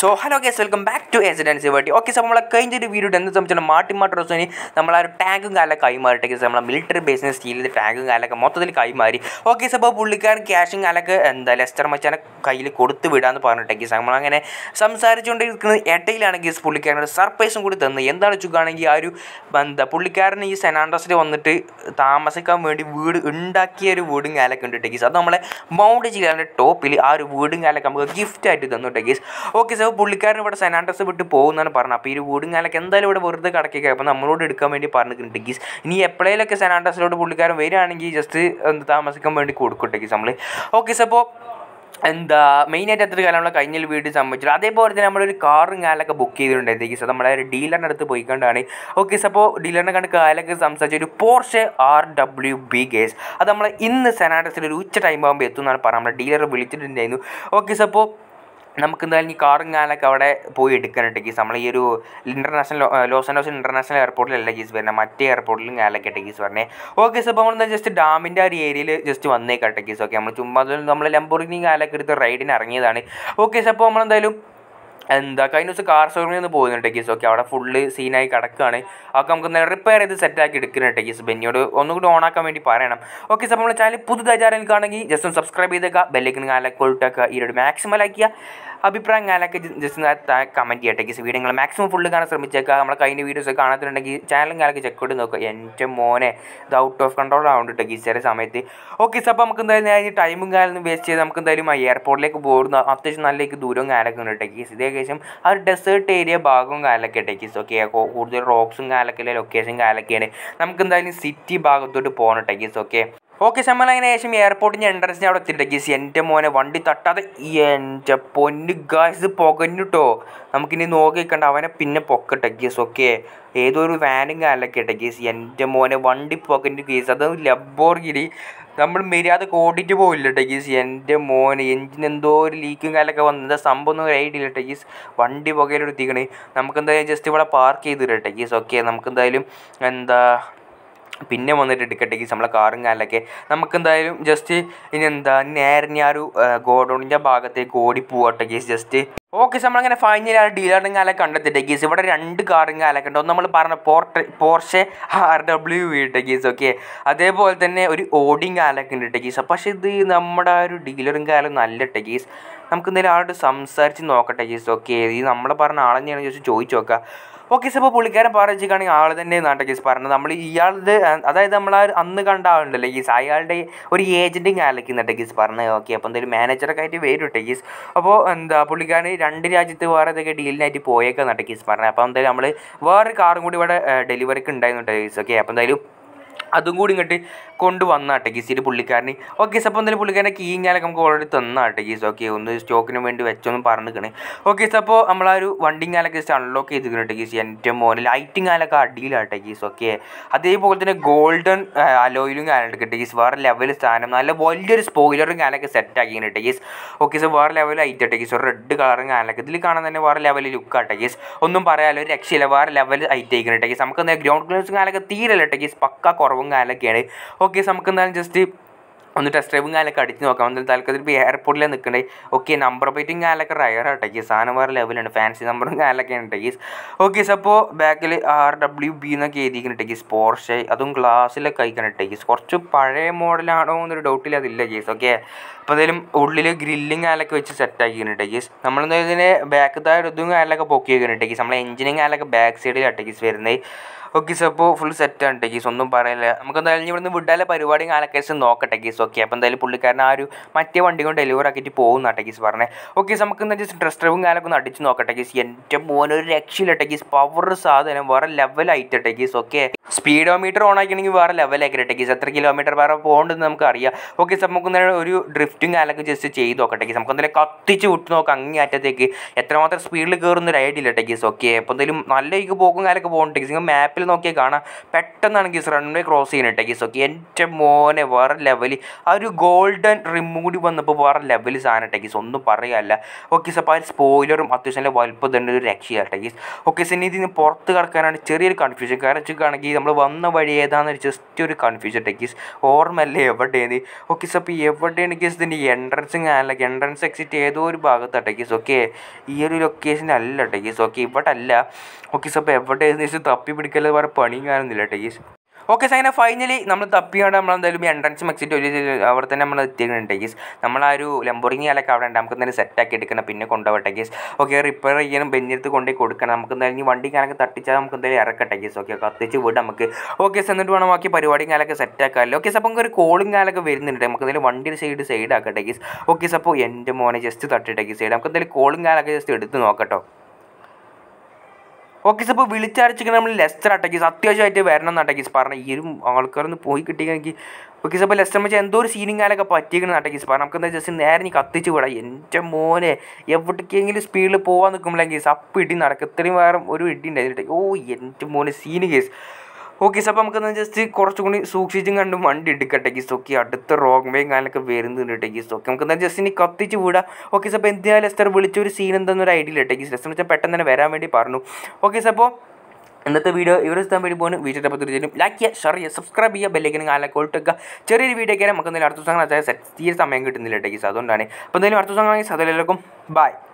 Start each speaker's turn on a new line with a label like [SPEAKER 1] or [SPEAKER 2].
[SPEAKER 1] so hello guys welcome back to എസിഡൻസി വേണ്ടി okay so നമ്മളെ കഴിഞ്ഞ ഒരു വീഡിയോ എന്ത് സംബന്ധിച്ചാണ് മാട്ടി മാട്ടി റോസിന് നമ്മൾ ആ ഒരു ടാങ്കും കാലൊക്കെ കൈമാറിട്ടെ നമ്മളെ മിലിറ്ററി ബേസിന് സ്റ്റീൽ ചെയ്ത് ടാങ്കും കാലൊക്കെ മൊത്തത്തിൽ കൈമാറി ഓക്കെ സോ അപ്പോൾ പുള്ളിക്കാരൻ ക്യാഷും കാലൊക്കെ എന്താ ലെസ്റ്റർ മച്ചാനെ കയ്യിൽ കൊടുത്ത് വിടാന്ന് പറഞ്ഞിട്ടെ ഗീസ് നമ്മളങ്ങനെ സംസാരിച്ചുകൊണ്ടിരിക്കുന്ന ഇടയിലാണ് ഗീസ് പുള്ളിക്കാരൻ ഒരു സർപ്രൈസും കൂടി തന്നത് എന്താണ് വെച്ചുകയാണെങ്കിൽ ആ ഒരു എന്താ പുള്ളിക്കാരൻ ഈ സെനാൻഡ്രസിൽ വന്നിട്ട് താമസിക്കാൻ വേണ്ടി വീട് ഉണ്ടാക്കിയ ഒരു വീടും കാലൊക്കെ ഉണ്ട് ഗീസ് അത് നമ്മളെ മൗണ്ട് ജില്ലയുടെ ടോപ്പിൽ ആ ഒരു വീടും കാലൊക്കെ നമുക്ക് ഗിഫ്റ്റ് ആയിട്ട് തന്നു ഗീസ് ഓക്കെ സോ പുള്ളിക്കാരൻ ഇവിടെ സെനാൻഡ്രസ് വിട്ട് പോകുന്നതാണ് പറഞ്ഞത് അപ്പോൾ ഈ ഒരു വീടും കാലൊക്കെ എന്തായാലും ഇവിടെ വെറുതെ കിടക്കുക അപ്പോൾ നമ്മളോട് എടുക്കാൻ വേണ്ടി പറഞ്ഞിട്ടുണ്ട് ഗീസ് ഇനി എപ്പോഴേലൊക്കെ സെനാൻഡ്രസിലോട്ട് പുള്ളിക്കാരൻ വരികയാണെങ്കിൽ ജസ്റ്റ് എന്താ താമസിക്കാൻ വേണ്ടി കൊടുക്കട്ടെ ഗീസ് നമ്മൾ ഓക്കെ സോ അപ്പോൾ എന്താ മെയിനായിട്ട് എത്ര കാലമുള്ള കഴിഞ്ഞ വീട് സംബന്ധിച്ചു അതേപോലെ തന്നെ നമ്മളൊരു കാറും കാലൊക്കെ ബുക്ക് ചെയ്തിട്ടുണ്ടായിരുന്നു ഗീസ് നമ്മളെ ഒരു ഡീലറിൻ്റെ അടുത്ത് പോയിക്കൊണ്ടാണ് ഓക്കെ സോ അപ്പോൾ ഡീലറിനെ കണ്ട് കാലൊക്കെ സംസാരിച്ച ഒരു Porsche R W B guys അത് നമ്മൾ ഇന്ന് സെനാഡസിൽ ഒരു ഉച്ച ടൈം ആകുമ്പോൾ എത്തും എന്നാണ് പറഞ്ഞത് നമ്മുടെ ഡീലർ വിളിച്ചിട്ടുണ്ടായിരുന്നു ഓക്കെ സോ അപ്പോൾ നമുക്ക് എന്തായാലും ഈ കാറും കാലൊക്കെ അവിടെ പോയി എടുക്കാനുണ്ട് ഗീസ് നമ്മൾ ഈ ഒരു ഇൻ്റർനാഷണൽ ലോസ് ആൻഡോസ് ഇൻ്റർനാഷണൽ എയർപോർട്ടിലല്ല ഗീസ് വരുന്നത് മറ്റേ എയർപോർട്ടിലും കാലൊക്കെ ഇട്ട് ഗീസ് പറഞ്ഞേ ഓക്കെ സോ അപ്പോൾ നമ്മൾ ജസ്റ്റ് ഡാമിൻ്റെ ആ ഒരു ഏരിയയിൽ ജസ്റ്റ് വന്നേക്കട്ടെ ഗീസ് ഓക്കെ നമ്മൾ ചുമ്മാ നമ്മൾ ലംബോർഗിനി കാലൊക്കെ എടുത്ത് റൈഡിന് ഇറങ്ങിയതാണ് ഓക്കെ സോ അപ്പോൾ നമ്മളെന്തായാലും എന്താ കഴിഞ്ഞ ദിവസം കാർ ഷോറൂമിൽ നിന്ന് പോകുന്നുണ്ട് ഗീസ് ഓക്കെ അവിടെ ഫുള്ള് സീനായി കിടക്കുകയാണ് അതൊക്കെ നമുക്ക് എന്തായാലും റിപ്പയർ ചെയ്ത് സെറ്റാക്കി എടുക്കുന്നുണ്ട് ഗീസ് ബെന്നിയോട് ഒന്നുകൂടി ഓണാക്കാൻ വേണ്ടി പറയണം ഓക്കെ സോ നമ്മൾ ചാനൽ പുതുതായി ആരെങ്കിലും ജസ്റ്റ് ഒന്ന് സബ്സ്ക്രൈബ് ചെയ്തേക്കുക ബെല്ലേക്ക് കാലൊക്കെ ഈ ഒരു മാക്സിമം ആക്കിയ അഭിപ്രായം കാലൊക്കെ ജസ്റ്റ് കമൻറ്റ് ചെയ്യട്ടെ ഗീസ് വീഡിയോ നിങ്ങൾ മാക്സിമം ഫുള്ള് കാണാൻ ശ്രമിച്ചേക്കുക നമ്മളെ കഴിഞ്ഞ വീഡിയോസ് ഒക്കെ കാണാത്തുണ്ടെങ്കിൽ ചാനലും കാലൊക്കെ ചെക്ക് ചെയ്ത് നോക്കുക എൻ്റെ മോനെ ഇത് ഔട്ട് ഓഫ് കൺട്രോൾ ആവുന്നുണ്ട് ഗീസ് ചെറിയ സമയത്ത് ഓക്കെ സോ അപ്പോൾ നമുക്ക് എന്തായാലും ഞാൻ ടൈമും കാലം വേസ്റ്റ് ചെയ്ത് നമുക്ക് എന്തായാലും ആ എയർപോർട്ടിലേക്ക് പോകുന്ന അത്യാവശ്യം നല്ല ദൂരവും കാലൊക്കെ ഉണ്ട് ഗീസ് ഇത് ഏകദേശം ആ ഒരു ഡെസേർട്ട് ഏരിയ ഭാഗവും കാലൊക്കെ ടെക്കീസ് ഓക്കെ കൂടുതൽ റോക്സും കാലൊക്കെ ലൊക്കേഷൻ കാലൊക്കെയാണ് നമുക്ക് എന്തായാലും സിറ്റി ഭാഗത്തോട്ട് പോകണം ടെക്കീസ് ഓക്കെ ഓക്കെ നമ്മൾ അതിന് ശേഷം എയർപോർട്ടിൻ്റെ എൻട്രൻസിന് അവിടെ എത്തിയിട്ട് ഗീസ് എൻ്റെ മോനെ വണ്ടി തട്ടാതെ എൻ്റെ പൊന്ന് ഗാസ് പുകഞ്ഞിട്ടോ നമുക്കിനി നോക്കി നിൽക്കണ്ട അവനെ പിന്നെ പൊക്കട്ടെ ഗീസ് ഓക്കെ ഏതോ ഒരു വാനും കാലൊക്കെ ഗീസ് എൻ്റെ മോനെ വണ്ടി പുകഞ്ഞ് ഗീസ് അത് ലബോർഗിരി നമ്മൾ മര്യാദ ഓടിയിട്ട് പോയില്ല ടെഗീസ് എൻ്റെ മോനെ എഞ്ചിൻ എന്തോ ഒരു ലീക്കും കാലൊക്കെ വന്നത് എന്താ സംഭവം ഒന്നും ഐഡിയ ഇല്ല ടെഗീസ് വണ്ടി പുകയിലെടുത്തിക്കണേ നമുക്ക് എന്തായാലും ജസ്റ്റ് ഇവിടെ പാർക്ക് ചെയ്തിട്ട് ടെഗീസ് ഓക്കെ നമുക്ക് എന്തായാലും എന്താ പിന്നെ വന്നിട്ട് എടുക്കട്ടെ ഗീസ് നമ്മളെ കാറും കാലൊക്കെ നമുക്ക് എന്തായാലും ജസ്റ്റ് ഇനി എന്താ നേരെ ഞാൻ ഒരു ഗോഡൗണിൻ്റെ ഭാഗത്തേക്ക് ഓടി പോവട്ടെ ഗീസ് ജസ്റ്റ് ഓക്കെ നമ്മളങ്ങനെ ഫൈനൽ ആ ഡീലറും കാലൊക്കെ കണ്ടെത്തിട്ടെ ഗീസ് ഇവിടെ രണ്ട് കാറും കാലൊക്കെ ഉണ്ട് ഒന്ന് നമ്മൾ പറഞ്ഞ പോർട്ട് പോർഷെ ആർ ഡബ്ല്യു വീട്ടെ ഗീസ് ഓക്കെ അതേപോലെ തന്നെ ഒരു ഓടിയും കാലൊക്കെ ഉണ്ട് ഗീസ് പക്ഷേ ഇത് നമ്മുടെ ആ ഒരു ഡീലറും കാലം നല്ല ഗീസ് നമുക്ക് എന്തെങ്കിലും ആളോട് സംസാരിച്ച് നോക്കട്ടെ ഗീസ് ഓക്കെ ഈ നമ്മളെ പറഞ്ഞ ആളെന്നെയാണ് ചോദിച്ച് ചോദിച്ചു നോക്കുക ഓക്കെ സോ അപ്പോൾ പുള്ളിക്കാരൻ പറഞ്ഞിട്ടാണെങ്കിൽ ആൾ തന്നെ നാട്ടെ കേസ് പറഞ്ഞത് നമ്മൾ ഇയാളുടെ അതായത് നമ്മൾ ആ അന്ന് കണ്ട ആളുണ്ടല്ലോ ഗീസ് അയാളുടെ ഒരു ഏജൻറ്റും കാലക്കുന്നുണ്ട് ഗീസ് പറഞ്ഞത് ഓക്കെ അപ്പോൾ എന്തെങ്കിലും മാനേജറൊക്കെ ആയിട്ട് വരും കേട്ടോ ഗീസ് അപ്പോൾ എന്താ പുള്ളിക്കാരൻ രണ്ട് രാജ്യത്ത് വേറെ ഇതൊക്കെ ഡീലിനായിട്ട് പോയേക്കാൻ നട്ടെ ഗീസ് പറഞ്ഞത് അപ്പോൾ എന്തായാലും നമ്മൾ വേറൊരു കാറും കൂടി ഇവിടെ ഡെലിവറിക്ക് ഉണ്ടായിരുന്നു കേട്ടോ ഗീസ് ഓക്കെ അപ്പോൾ എന്തായാലും അതും കൂടി ഇങ്ങോട്ട് കൊണ്ടുവന്നാട്ടെ ഗീസിൽ പുള്ളിക്കാരന് ഓക്കെ സോ അപ്പോൾ എന്തായാലും പുള്ളിക്കാരനെ കീങ്ങാലൊക്കെ നമുക്ക് ഓൾറെഡി തന്നാട്ടെ ഗീസ് ഓക്കെ ഒന്ന് സ്റ്റോക്കിന് വേണ്ടി വെച്ചൊന്നും പറഞ്ഞിരിക്കണേ ഓക്കെ സോ അപ്പോൾ നമ്മൾ ആ ഒരു വണ്ടിങ്ങാലൊക്കെ ജസ്റ്റ് അൺലോക്ക് ചെയ്തിട്ടുണ്ട് ഗീസ് എൻ്റെ മോനെ ലൈറ്റിംഗ് കാലൊക്കെ അടിയിലാട്ടെ ഗീസ് ഓക്കെ അതേപോലെ തന്നെ ഗോൾഡൻ അലോയിലും കാലുണ്ട് കിട്ടും ഗീസ് വേറെ ലെവൽ സ്ഥാനം നല്ല വലിയൊരു സ്പോയിലറും കാലൊക്കെ സെറ്റ് ആക്കിയിട്ടുണ്ട് ഗീസ് ഓക്കെ സോ വേറെ ലെവൽ ആയിട്ടെ ഗീസ് ഒരു റെഡ് കളറും കാലൊക്കെ ഇതിൽ കാണാൻ തന്നെ വേറെ ലെവൽ ലുക്കാട്ടെ ഗീസ് ഒന്നും പറയാലോ ഒരു രക്ഷയില്ല വേറെ ലെവൽ ആയിട്ട് ആയിക്കുന്നുണ്ട് ഗീസ് നമുക്ക് എന്താ ഗ്രൗണ്ട് ക്ലിയർസും കാലൊക്കെ തീരല്ല ഗീസ് പക്ക കുറവും കാലൊക്കെയാണ് ഓക്കെ നമുക്ക് എന്തായാലും ജസ്റ്റ് ഒന്ന് ടെസ്റ്റ് ഡ്രൈവും കാലൊക്കെ അടിച്ച് നോക്കാം എന്തായാലും തൽക്കാലത്തിൽ ഇപ്പോൾ എയർപോർട്ടിലാണ് നിൽക്കണ്ടേ ഓക്കെ നമ്പർ പ്ലേറ്റും കാലൊക്കെ റയർ ആട്ടെ ഗീസ് സാധനം വേറെ ലെവലാണ് ഫാൻസി നമ്പറും കാലൊക്കെ ഉണ്ട് ഗീസ് ഓക്കെ സോ അപ്പോൾ ബാക്കിൽ ആർ ഡബ്ല്യു ബി എന്നൊക്കെ എഴുതിക്കുന്നുണ്ട് ഗീസ് പോർഷെ അതും ഗ്ലാസ്സിലൊക്കെ അയക്കുന്നുണ്ട് ഗീസ് കുറച്ച് പഴയ മോഡലാണോ എന്നൊരു ഡൗട്ടിൽ അതില്ല ഗീസ് ഓക്കെ അപ്പോൾ എന്തായാലും ഉള്ളിൽ ഗ്രില്ലിങ് കാലൊക്കെ വെച്ച് സെറ്റ് ആക്കിയിട്ടുണ്ട് ഗീസ് നമ്മളെന്തായാലും ഇതിനെ ബാക്ക് താഴെ ഇതും കാലൊക്കെ പൊക്കി വെക്കുന്നുണ്ട് ഗീസ് നമ്മളെ എഞ്ചിനും കാലൊക്കെ ബാക്ക് സൈഡിലാട്ടെ ഗീസ് വരുന്നത് ഓക്കെ സോ അപ്പോൾ ഫുൾ സെറ്റാണ് ടെക്കീസ് ഒന്നും പറയില്ല നമുക്ക് എന്തായാലും ഇവിടുന്ന് വിടാലെ പരിപാടിയും കാലക്കേസ് നോക്കട്ടെ കേസ് ഓക്കെ അപ്പോൾ എന്തായാലും പുള്ളിക്കാരൻ ആ ഒരു മറ്റേ വണ്ടി കൊണ്ട് ഡെലിവറി ആക്കിയിട്ട് പോകുന്ന ടെക്കീസ് പറഞ്ഞേ ഓക്കെ നമുക്ക് എന്താ ജസ്റ്റ് ഡ്രസ് ഡ്രൈവും കാലൊക്കെ ഒന്ന് അടിച്ച് നോക്കട്ടെ കേസ് എൻ്റെ മോനൊരു രക്ഷയില്ല ടെക്കീസ് പവർ സാധനം വേറെ ലെവലായിട്ട് ടെക്കീസ് ഓക്കെ സ്പീഡോമീറ്റർ ഓൺ ആക്കണമെങ്കിൽ വേറെ ലെവലാക്കി ടെക്കീസ് എത്ര കിലോമീറ്റർ വേറെ പോകേണ്ടതെന്ന് നമുക്ക് അറിയാം ഓക്കെ സോ നമുക്ക് എന്തായാലും ഒരു ഡ്രിഫ്റ്റും കാലൊക്കെ ജസ്റ്റ് ചെയ്ത് നോക്കട്ടെ കേസ് നമുക്ക് എന്തായാലും കത്തിച്ച് വിട്ട് നോക്കാം അങ്ങേ അറ്റത്തേക്ക് എത്രമാത്രം സ്പീഡിൽ കയറുന്ന ഒരു ഐഡിയ ഇല്ല ടെക്കീസ് ഓക്കെ അപ്പോൾ എന്തായാലും നല്ല രീതിക്ക് പോകും കാലൊക്കെ പോകുന്നുണ്ട് കേസ് മാപ്പിൽ മൊത്തത്തിൽ നോക്കിയാൽ കാണാം പെട്ടെന്നാണ് ഗീസ് റൺവേ ക്രോസ് ചെയ്യുന്നത് ഗീസ് ഓക്കെ എൻ്റെ മോനെ വേറെ ലെവൽ ആ ഒരു ഗോൾഡൻ റിമ്മും കൂടി വന്നപ്പോൾ വേറെ ലെവൽ സാധനം ടെഗീസ് ഒന്നും പറയാല്ല ഓക്കെ സോ അപ്പോൾ ആ സ്പോയിലറും അത്യാവശ്യം നല്ല വലുപ്പം തന്നെ ഒരു രക്ഷയാണ് ടെഗീസ് ഓക്കെ സോ ഇനി ഇതിന് പുറത്ത് കിടക്കാനാണ് ചെറിയൊരു കൺഫ്യൂഷൻ കാരണം വെച്ചിട്ടാണെങ്കിൽ നമ്മൾ വന്ന വഴി ഏതാണെന്ന് ജസ്റ്റ് ഒരു കൺഫ്യൂഷൻ ടെഗീസ് ഓർമ്മയല്ലേ എവിടെയാണ് ഓക്കെ സോ അപ്പോൾ എവിടെയാണ് ഗീസ് ഇതിൻ്റെ എൻട്രൻസും അല്ല എൻട്രൻസ് എക്സിറ്റ് ഏതോ ഒരു ഭാഗത്താണ് ടെഗീസ് ഓക്കെ ഈ ഒരു ലൊക്കേഷൻ അല്ല ടെഗീസ് ഓക്കെ ഇവിടെ അല്ല ഓക്കെ സോ അപ്പോൾ എവിടെയാണെന്ന് വെച്ചാൽ തപ്പി പിടിക്കല് വേറെ പണിയും കാണുന്നില്ല ടെഗീസ് ഓക്കെ സാർ അങ്ങനെ ഫൈനലി നമ്മൾ തപ്പിയാണ് നമ്മൾ എന്തായാലും എൻട്രൻസും എക്സിറ്റ് ഒരു അവിടെ തന്നെ നമ്മൾ എത്തിയിട്ടുണ്ട് ഗീസ് നമ്മൾ ആ ഒരു ലംബോറിങ്ങി അലൊക്കെ അവിടെ ഉണ്ട് നമുക്ക് എന്തായാലും സെറ്റാക്കി എടുക്കണം പിന്നെ കൊണ്ടുപോകട്ടെ ഗീസ് ഓക്കെ റിപ്പയർ ചെയ്യണം ബെഞ്ചെടുത്ത് കൊണ്ടുപോയി കൊടുക്കണം നമുക്ക് എന്തായാലും ഈ വണ്ടി കാലൊക്കെ തട്ടിച്ചാൽ നമുക്ക് എന്തായാലും ഇറക്കട്ടെ ഗീസ് ഓക്കെ കത്തിച്ച് വിടാം നമുക്ക് ഓക്കെ സാർ എന്നിട്ട് വേണം ബാക്കി പരിപാടിയും കാലൊക്കെ സെറ്റാക്കാമല്ലോ ഓക്കെ സാർ അപ്പോൾ ഒരു കോളും കാലൊക്കെ വരുന്നുണ്ട് നമുക്ക് എന്തായാലും വണ്ടിയുടെ സൈഡ് സൈഡ് ആക്കട്ടെ ഗീസ് ഓക്കെ സാർ അപ്പോൾ എൻ്റെ മോനെ ജസ്റ്റ് തട്ടിട്ടെ ഗീസ് സൈഡ് നമുക്ക് എന്തായാലും കോളും കാലൊക്കെ ജസ്റ്റ് എടുത്ത് നോക്കട്ടോ ഓക്കെ സാർ ഇപ്പോൾ വിളിച്ചരച്ചിങ്ങനെ നമ്മൾ ലെസ്റ്റർ അട്ടക്കീസ് അത്യാവശ്യമായിട്ട് വരണം എന്ന് അട്ടക്കീസ് പറഞ്ഞു ഈ ഒരു ആൾക്കാരൊന്ന് പോയി കിട്ടിയെങ്കിൽ ഓക്കെ സാർ ഇപ്പോൾ ലെസ്റ്റർ വെച്ചാൽ എന്തോ ഒരു സീനിങ് കാലൊക്കെ പറ്റിയിരിക്കണം അട്ടക്കീസ് പറഞ്ഞു നമുക്ക് എന്താ ജസ്റ്റ് നേരെ നീ കത്തിച്ച് വിടാം എൻ്റെ മോനെ എവിടേക്കെങ്കിലും സ്പീഡിൽ പോകാൻ നിൽക്കുമ്പോഴെങ്കിൽ അപ്പ് ഇടി നടക്കും ഇത്രയും വേറെ ഒരു ഇടി ഉണ്ടായിട്ട് ഓ എൻ്റെ മോനെ സീന് കേസ് ഓക്കെ സാർ അപ്പോൾ നമുക്കൊന്ന് ജസ്റ്റ് കുറച്ചും കൂടി സൂക്ഷിച്ചും കണ്ടും വണ്ടി എടുക്കട്ടെ ഗീസ് ഓക്കെ അടുത്ത റോങ് വേയും കാലൊക്കെ വരുന്നുണ്ട് ഗീസ് ഓക്കെ നമുക്ക് എന്താ ജസ്റ്റ് ഇനി കത്തിച്ച് വിടാം ഓക്കെ സാർ അപ്പോൾ എന്തായാലും ലെസ്റ്റർ വിളിച്ചൊരു സീൻ എന്താണെന്നൊരു ഐഡിയ ഇല്ല ഗീസ് ലെസ്റ്റർ വെച്ചാൽ പെട്ടെന്ന് തന്നെ വരാൻ വേണ്ടി പറഞ്ഞു ഓക്കെ സാർ അപ്പോൾ ഇന്നത്തെ വീഡിയോ ഇവർ എത്താൻ വേണ്ടി പോകുന്നു വീഡിയോ അപ്പോൾ തീർച്ചയായും ലൈക്ക് ചെയ്യുക ഷെയർ ചെയ്യുക സബ്സ്ക്രൈബ് ചെയ്യുക ബെല്ലേക്കിനും കാലൊക്കെ കൊടുക്കുക ചെറിയൊരു വീഡിയോ ഒക്കെ നമുക്ക് എന്തെങ്കിലും അടുത്ത ദിവസം തീരെ സമയം കിട്ടുന്നില്ല ഗീസ് അതുകൊണ്ടാണ് അപ്പോൾ എന്തായാലും അടുത്ത ദിവസം സാധനം എല്ലാവർക്കും ബൈ